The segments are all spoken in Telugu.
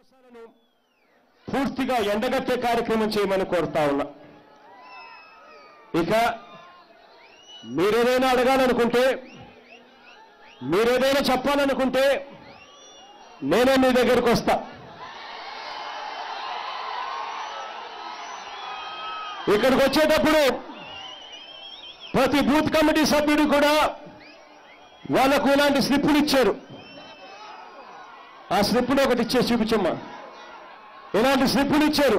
మోసాలను పూర్తిగా ఎండగట్టే కార్యక్రమం చేయమని కోరుతా ఉన్నా ఇక మీరేదైనా అడగాలనుకుంటే మీరేదైనా చెప్పాలనుకుంటే నేనే మీ దగ్గరికి వస్తా ఇక్కడికి వచ్చేటప్పుడు ప్రతి బూత్ కమిటీ సభ్యుడు కూడా వాళ్ళకు ఇలాంటి స్లిప్పులు ఇచ్చారు ఆ స్లిప్పులు ఒకటి ఇచ్చే చూపించమ్మా ఇలాంటి స్లిప్పులు ఇచ్చారు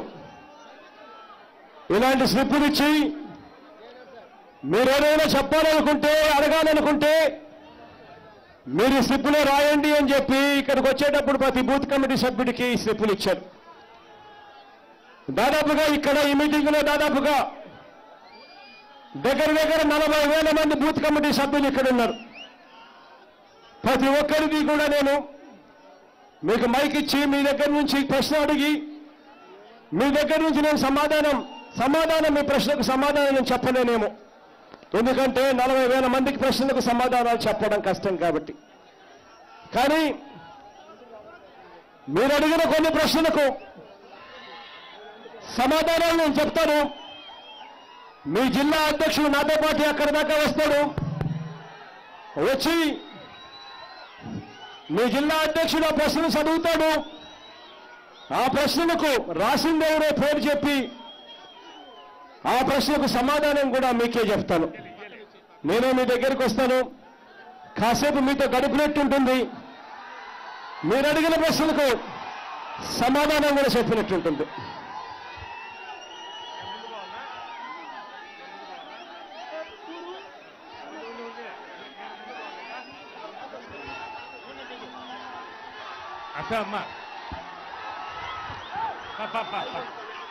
ఇలాంటి స్లిప్పులు ఇచ్చి మీరేదైనా చెప్పాలనుకుంటే అడగాలనుకుంటే మీరు ఈ స్లిప్పులో రాయండి అని చెప్పి ఇక్కడికి వచ్చేటప్పుడు ప్రతి బూత్ కమిటీ సభ్యుడికి ఈ స్లిప్పులు ఇచ్చారు దాదాపుగా ఇక్కడ ఈ మీటింగ్లో దాదాపుగా దగ్గర దగ్గర నలభై వేల మంది బూత్ కమిటీ సభ్యులు ఇక్కడ ఉన్నారు ప్రతి ఒక్కరిది కూడా నేను మీకు మైక్ ఇచ్చి మీ దగ్గర నుంచి ప్రశ్న అడిగి మీ దగ్గర నుంచి నేను సమాధానం సమాధానం మీ ప్రశ్నకు సమాధానం నేను చెప్పలేనేమో ఎందుకంటే నలభై వేల మందికి ప్రశ్నలకు సమాధానాలు చెప్పడం కష్టం కాబట్టి కానీ మీరు అడిగిన కొన్ని ప్రశ్నలకు సమాధానాలు నేను చెప్తాను మీ జిల్లా అధ్యక్షుడు నాతో పాటు అక్కడి దాకా వస్తాడు వచ్చి మీ జిల్లా అధ్యక్షుడు ఆ ప్రశ్న చదువుతాడు ఆ ప్రశ్నలకు రాసిందెవరో పేరు చెప్పి ఆ ప్రశ్నకు సమాధానం కూడా మీకే చెప్తాను నేను మీ దగ్గరికి వస్తాను కాసేపు మీతో గడిపినట్టు ఉంటుంది మీరు అడిగిన ప్రశ్నలకు సమాధానం కూడా చెప్పినట్టు ఉంటుంది అచ్చా అమ్మా పా, పా, పా, పా.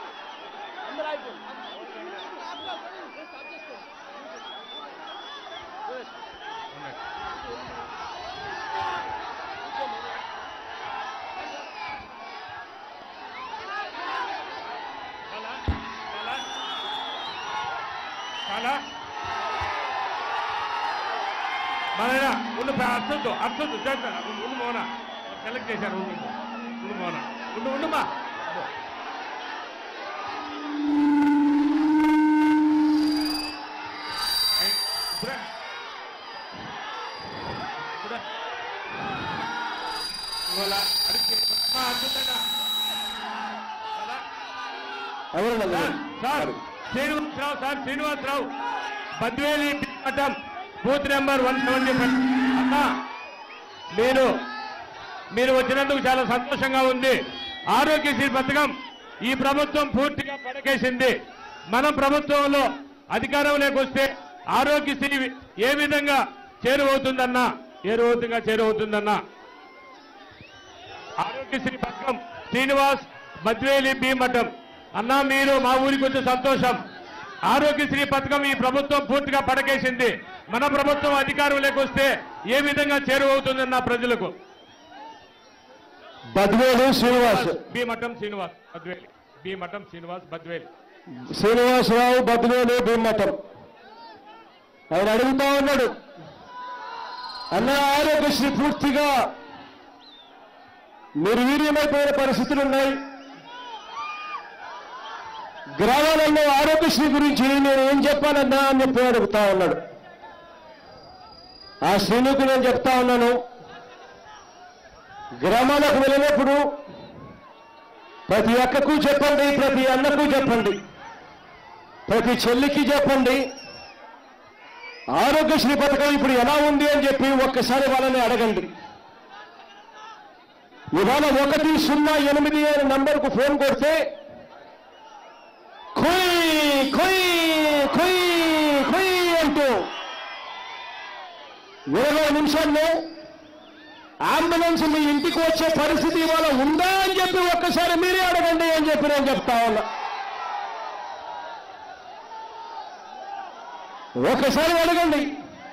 చాలా, చాలా. చాలా. మన ఉండు అర్థంతో అర్థంతో చేస్తాను ఉండు ఉండు మోన సెలెక్ట్ చేశారు ఉండు ఉండు. ఉండు మోన ఉండు ఉండుమా ఇప్పుడే ఇప్పుడే ఇవాళ అడిగి అమ్మా అర్థంగా ఎవరన్నా సార్ శ్రీనివాసరావు సార్ శ్రీనివాసరావు బద్వేలి మఠం booth number one seventy five అన్నా మీరు మీరు వచ్చినందుకు చాలా సంతోషంగా ఉంది ఆరోగ్యశ్రీ పథకం ఈ ప్రభుత్వం పూర్తిగా పడకేసింది మనం ప్రభుత్వంలో అధికారంలోకి వస్తే ఆరోగ్యశ్రీ ఏ విధంగా చేరువవుతుందన్నా ఏ విధంగా చేరువవుతుందన్నా ఆరోగ్యశ్రీ పథకం శ్రీనివాస్ బద్వేలి బి మఠం అన్నా మీరు మా ఊరికి వచ్చే సంతోషం ఆరోగ్యశ్రీ పథకం ఈ ప్రభుత్వం పూర్తిగా పడకేసింది మన ప్రభుత్వం అధికారంలోకి వస్తే ఏ విధంగా చేరువవుతుందన్న ప్రజలకు బద్వేలు శ్రీనివాస్ బి మఠం శ్రీనివాస్ బద్వేలి బి మఠం శ్రీనివాస్ బద్వేలి శ్రీనివాసరావు బద్వేలు భీమఠం ఆయన అడుగుతా ఉన్నాడు అన్న ఆరోగ్యశ్రీ పూర్తిగా నిర్వీర్యమైపోయిన పరిస్థితులు ఉన్నాయి గ్రామాలలో ఆరోగ్యశ్రీ గురించి నేను ఏం చెప్పాలన్నా అని చెప్పి అడుగుతా ఉన్నాడు ఆ శ్రీనుకు నేను చెప్తా ఉన్నాను గ్రామాలకు వెళ్ళినప్పుడు ప్రతి అక్కకు చెప్పండి ప్రతి అన్నకు చెప్పండి ప్రతి చెల్లికి చెప్పండి ఆరోగ్యశ్రీ పథకం ఇప్పుడు ఎలా ఉంది అని చెప్పి ఒక్కసారి వాళ్ళని అడగండి ఇవాళ ఒకటి సున్నా ఎనిమిది అనే నంబర్కు ఫోన్ కొడితే ఖుయ్ ఖుయ్ ఖుయ్ ఖుయ్ అంటూ ఇరవై నిమిషాల్లో అంబులెన్స్ మీ ఇంటికి వచ్చే పరిస్థితి ఇవాళ ఉందా అని చెప్పి ఒక్కసారి మీరే అడగండి అని చెప్పి నేను చెప్తా ఉన్నా ఒక్కసారి అడగండి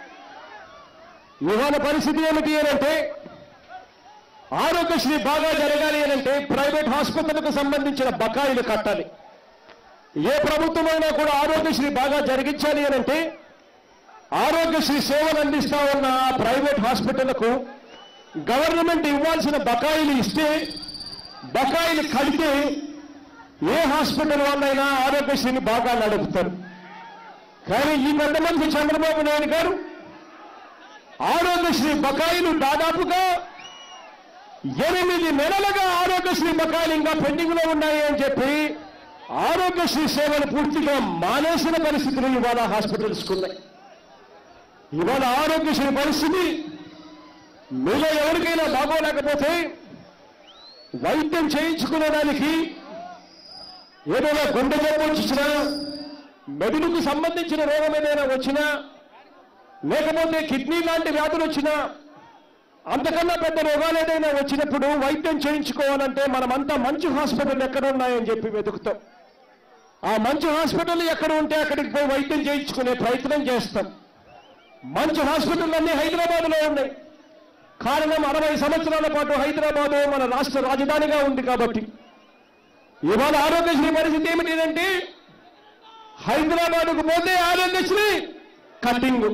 ఇవాళ పరిస్థితి ఏమిటి అంటే ఆరోగ్యశ్రీ బాగా జరగాలి అంటే ప్రైవేట్ హాస్పిటల్కు సంబంధించిన బకాయిలు కట్టాలి ఏ ప్రభుత్వమైనా కూడా ఆరోగ్యశ్రీ బాగా జరిగించాలి అంటే ఆరోగ్యశ్రీ సేవలు అందిస్తా ఉన్న ఆ ప్రైవేట్ హాస్పిటల్కు గవర్నమెంట్ ఇవ్వాల్సిన బకాయిలు ఇస్తే బకాయిలు కడితే ఏ హాస్పిటల్ వాళ్ళైనా ఆరోగ్యశ్రీని బాగా నడుపుతారు కానీ ఈ పెద్ద మంది చంద్రబాబు నాయుడు గారు ఆరోగ్యశ్రీ బకాయిలు దాదాపుగా ఎనిమిది నెలలుగా ఆరోగ్యశ్రీ బకాయిలు ఇంకా పెండింగ్ లో ఉన్నాయి అని చెప్పి ఆరోగ్యశ్రీ సేవలు పూర్తిగా మానేసిన పరిస్థితులు ఇవాళ హాస్పిటల్స్ ఉన్నాయి ఇవాళ ఆరోగ్యశ్రీ పరిస్థితి మీలో ఎవరికైనా బాగోలేకపోతే వైద్యం చేయించుకునేదానికి ఏదైనా గుండె జబ్బు వచ్చినా మెదడుకు సంబంధించిన రోగం ఏదైనా వచ్చినా లేకపోతే కిడ్నీ లాంటి వ్యాధులు వచ్చినా అంతకన్నా పెద్ద రోగాలు ఏదైనా వచ్చినప్పుడు వైద్యం చేయించుకోవాలంటే మనమంతా మంచి హాస్పిటల్ ఎక్కడ ఉన్నాయని చెప్పి వెతుకుతాం ఆ మంచి హాస్పిటల్ ఎక్కడ ఉంటే అక్కడికి పోయి వైద్యం చేయించుకునే ప్రయత్నం చేస్తాం మంచి హాస్పిటల్ అన్ని హైదరాబాద్లో ఉన్నాయి కారణం అరవై సంవత్సరాల పాటు హైదరాబాద్ మన రాష్ట్ర రాజధానిగా ఉంది కాబట్టి ఇవాళ ఆరోగ్యశ్రీ పరిస్థితి ఏమిటి హైదరాబాద్కు పోతే ఆరోగ్యశ్రీ కటింగ్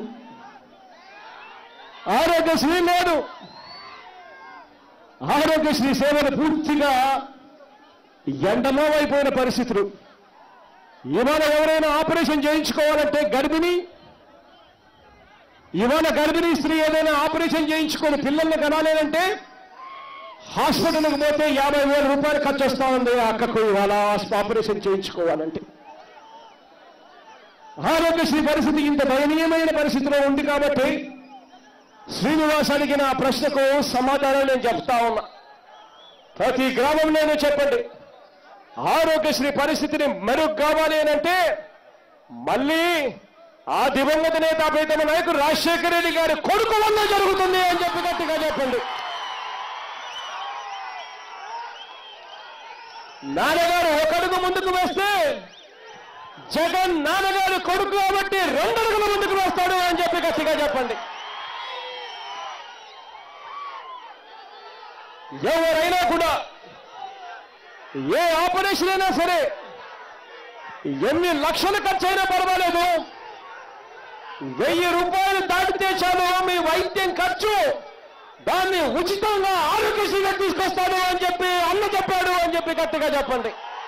ఆరోగ్యశ్రీ లేదు ఆరోగ్యశ్రీ సేవలు పూర్తిగా ఎండలో అయిపోయిన పరిస్థితులు ఇవాళ ఎవరైనా ఆపరేషన్ చేయించుకోవాలంటే గర్భిణి ఇవాళ గర్భిణీ స్త్రీ ఏదైనా ఆపరేషన్ చేయించుకొని పిల్లల్ని కనాలేనంటే హాస్పిటల్కి పోతే యాభై వేల రూపాయలు ఖర్చు వస్తా ఉంది ఆ అక్కకు ఇవాళ ఆపరేషన్ చేయించుకోవాలంటే ఆరోగ్యశ్రీ పరిస్థితి ఇంత దయనీయమైన పరిస్థితిలో ఉంది కాబట్టి శ్రీనివాస్ అడిగిన ఆ ప్రశ్నకు సమాధానం నేను చెప్తా ఉన్నా ప్రతి గ్రామంలోనూ చెప్పండి ఆరోగ్యశ్రీ పరిస్థితిని మెరుగు కావాలి అని అంటే మళ్ళీ ఆ దివంగత నేత ప్రీతమ నాయకుడు రాజశేఖర రెడ్డి గారి కొడుకు వల్ల జరుగుతుంది అని చెప్పి గట్టిగా చెప్పండి నాన్నగారు ఒక అడుగు ముందుకు వేస్తే జగన్ నాన్నగారి కొడుకు కాబట్టి రెండు అడుగుల ముందుకు వేస్తాడు అని చెప్పి గట్టిగా చెప్పండి ఎవరైనా కూడా ఏ ఆపరేషన్ అయినా సరే ఎన్ని లక్షలు ఖర్చు అయినా పర్వాలేదు వెయ్యి రూపాయలు దాటితే చాలు మీ వైద్యం ఖర్చు దాన్ని ఉచితంగా ఆరోగ్యశ్రీగా తీసుకొస్తాడు అని చెప్పి అన్న చెప్పాడు అని చెప్పి గట్టిగా చెప్పండి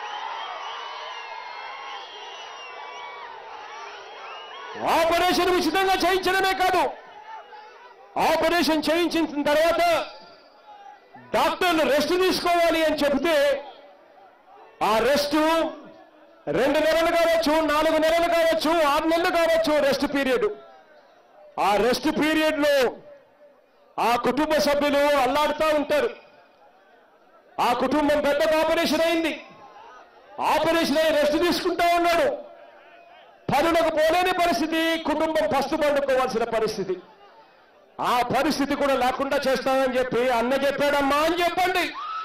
ఆపరేషన్ ఉచితంగా చేయించడమే కాదు ఆపరేషన్ చేయించిన తర్వాత డాక్టర్లు రెస్ట్ తీసుకోవాలి అని చెబితే ఆ రెస్ట్ రెండు నెలలు కావచ్చు నాలుగు నెలలు కావచ్చు ఆరు నెలలు కావచ్చు రెస్ట్ పీరియడ్ ఆ రెస్ట్ పీరియడ్ లో ఆ కుటుంబ సభ్యులు అల్లాడుతూ ఉంటారు ఆ కుటుంబం పెద్దకు ఆపరేషన్ అయింది ఆపరేషన్ అయి రెస్ట్ తీసుకుంటా ఉన్నాడు పనులకు పోలేని పరిస్థితి కుటుంబం పస్తు పండుకోవాల్సిన పరిస్థితి ఆ పరిస్థితి కూడా లేకుండా చేస్తానని చెప్పి అన్న చెప్పాడమ్మా అని చెప్పండి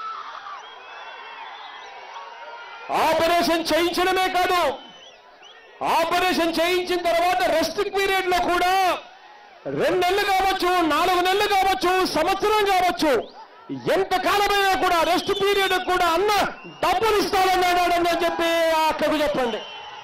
ఆపరేషన్ చేయించడమే కాదు ఆపరేషన్ చేయించిన తర్వాత రెస్ట్ పీరియడ్ లో కూడా రెండు నెలలు కావచ్చు నాలుగు నెలలు కావచ్చు సంవత్సరం కావచ్చు ఎంత కాలమైనా కూడా రెస్ట్ పీరియడ్ కూడా అన్న డబ్బులు ఇస్తానన్నాడు అని చెప్పి ఆ అక్కకు చెప్పండి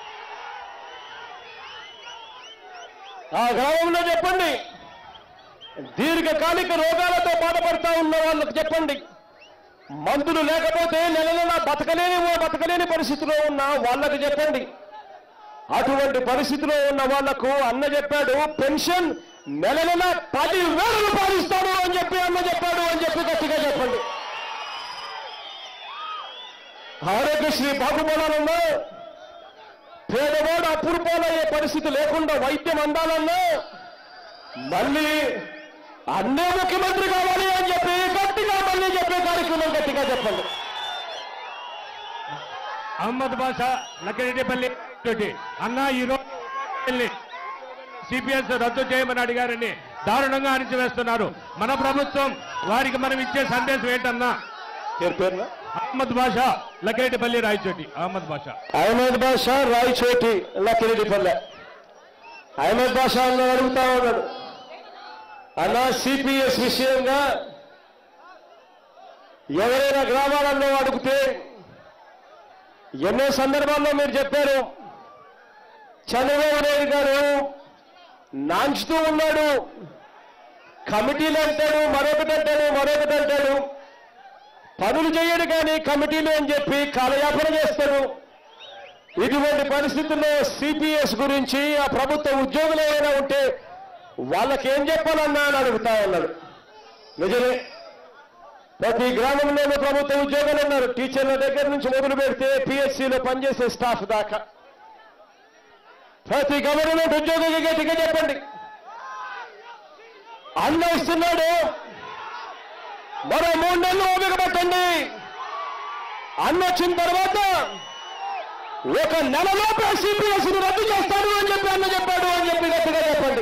ఆ గ్రామంలో చెప్పండి దీర్ఘకాలిక రోగాలతో బాధపడతా ఉన్న వాళ్ళకు చెప్పండి మందులు లేకపోతే నెల నెల బతకలేని బతకలేని పరిస్థితిలో ఉన్న వాళ్ళకు చెప్పండి అటువంటి పరిస్థితిలో ఉన్న వాళ్లకు అన్న చెప్పాడు పెన్షన్ నెల నెల పది వేల రూపాయలు ఇస్తాడు అని చెప్పి అన్న చెప్పాడు అని చెప్పి గట్టిగా చెప్పండి ఆరోగ్యశ్రీ బాగుపడాలన్నా పేదవాడు అప్పులు పాలయ్యే పరిస్థితి లేకుండా వైద్యం అందాలన్నా మళ్ళీ అన్నే ముఖ్యమంత్రి కావాలి అని చెప్పి గట్టిగా మళ్ళీ చెప్పే కార్యక్రమం గట్టిగా చెప్పండి అహ్మద్ బాషా లక్కిరెడ్డిపల్లి తోటి అన్న ఈ రోజు సిపిఎస్ రద్దు చేయమని అడిగారని దారుణంగా అణిచివేస్తున్నారు మన ప్రభుత్వం వారికి మనం ఇచ్చే సందేశం ఏంటన్నా పేరు పేరున అహ్మద్ బాషా లక్కిరెడ్డిపల్లి రాయచోటి అహ్మద్ బాషా అహ్మద్ బాషా రాయచోటి లక్కిరెడ్డిపల్లె అహ్మద్ బాషా అన్న అడుగుతా ఉన్నాడు అన్న సిపిఎస్ విషయంగా ఎవరైనా గ్రామాలలో అడిగితే ఎన్నో సందర్భాల్లో మీరు చెప్పారు చంద్రబాబు నాయుడు గారు నాంచుతూ ఉన్నాడు కమిటీలు అంటాడు మరొకటి అంటాడు మరొకటి అంటాడు పనులు చేయడు కానీ కమిటీలు అని చెప్పి కాలయాపన చేస్తారు ఇటువంటి పరిస్థితుల్లో సిపిఎస్ గురించి ఆ ప్రభుత్వ ఉద్యోగులు ఏమైనా ఉంటే వాళ్ళకేం చెప్పాలన్నా అని అడుగుతా ఉన్నాడు నిజమే ప్రతి గ్రామంలోనూ ప్రభుత్వ ఉద్యోగులు ఉన్నారు టీచర్ల దగ్గర నుంచి మొదలు పెడితే పిహెచ్సిలో పనిచేసే స్టాఫ్ దాకా ప్రతి గవర్నమెంట్ ఉద్యోగికి గట్టిగా చెప్పండి అన్న ఇస్తున్నాడు మరో మూడు నెలలు ఓపిక పట్టండి అన్న వచ్చిన తర్వాత ఒక నెలలోపే సిపిఎస్ రద్దు చేస్తాడు అని చెప్పి అన్న చెప్పాడు అని చెప్పి గట్టిగా చెప్పండి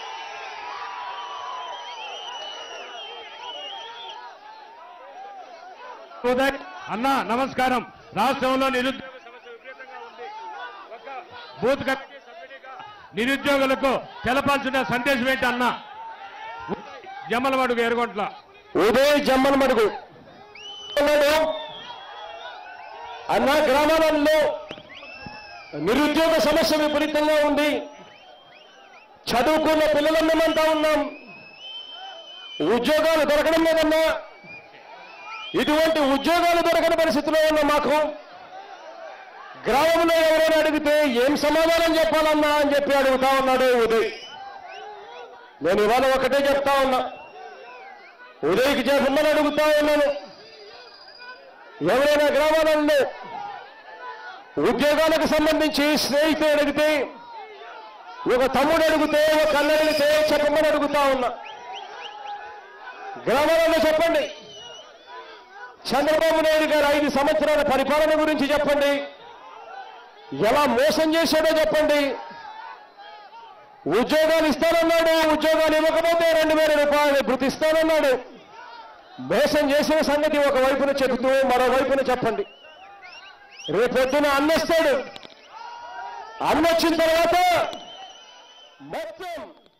ఉదయ్ అన్న నమస్కారం రాష్ట్రంలో నిరుద్యోగ సమస్య విపరీతంగా ఉంది ఒక బూత్ కమిటీ సభ్యుడిగా నిరుద్యోగులకు తెలపాల్సిన సందేశం ఏంటి అన్న జమ్మలమడుగు ఎరగొంట్ల ఉదయ్ జమ్మన్ మడుగు అన్నాడు అన్న గ్రామాలలో నిరుద్యోగ సమస్య విపరీతంగా ఉంది చదువుకున్న పిల్లలందమంతా ఉన్నాం ఉద్యోగాలు దొరకడం లేదన్నా ఇటువంటి ఉద్యోగాలు దొరకని పరిస్థితిలో ఉన్న మాకు గ్రామంలో ఎవరైనా అడిగితే ఏం సమాధానం చెప్పాలన్నా అని చెప్పి అడుగుతా ఉన్నాడు ఉదయ్ నేను ఇవాళ ఒకటే చెప్తా ఉన్నా ఉదయ్కి చెప్పమని అడుగుతా ఉన్నాను ఎవరైనా గ్రామాలలో ఉద్యోగాలకు సంబంధించి స్నేహితులు అడిగితే ఒక తమ్ముడు అడిగితే ఒక అన్న అడిగితే చెప్పమని అడుగుతా ఉన్నా గ్రామాలలో చెప్పండి చంద్రబాబు నాయుడు గారు ఐదు సంవత్సరాల పరిపాలన గురించి చెప్పండి ఎలా మోసం చేశాడో చెప్పండి ఉద్యోగాలు ఇస్తానన్నాడు ఉద్యోగాలు ఇవ్వకపోతే రెండు వేల రూపాయలు భృతి ఇస్తానన్నాడు మోసం చేసిన సంగతి ఒక వైపున చెబుతూ మరో వైపున చెప్పండి రేపొద్దున అన్నొస్తాడు అన్నొచ్చిన తర్వాత మొత్తం